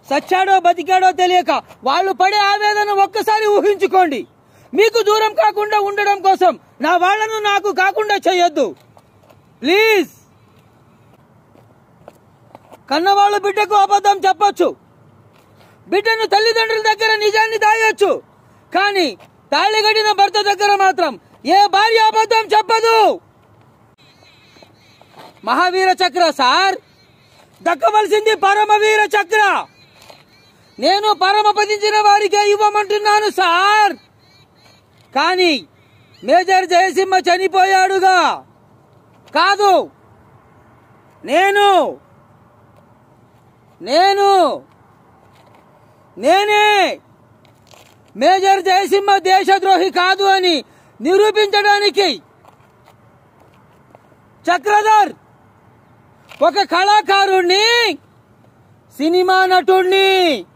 సచ్చాడో బతికాడో తెలియక వాళ్ళు పడే ఆవేదన ఒక్కసారి ఊహించుకోండి మీకు దూరం కాకుండా ఉండడం కోసం నా వాళ్ళను నాకు కాకుండా చేయొద్దు ప్లీజ్ కన్నవాళ్ళు బిడ్డకు అబద్ధం చెప్పొచ్చు బిడ్డను తల్లిదండ్రుల దగ్గర నిజాన్ని దాయొచ్చు కానీ తాళిగడిన భర్త దగ్గర మాత్రం ఏ భార్య అబద్ధం చెప్పదు మహావీర చక్ర సార్ దక్కవలసింది పరమవీర చక్ర నేను పరమపదించిన వారికే ఇవ్వమంటున్నాను సార్ కానీ మేజర్ జయసింహ చనిపోయాడుగా కాదు నేను నేను నేనే మేజర్ జయసింహ దేశద్రోహి కాదు అని నిరూపించడానికి చక్రధర్ ఒక కళాకారుణ్ణి సినిమా నటుణ్ణి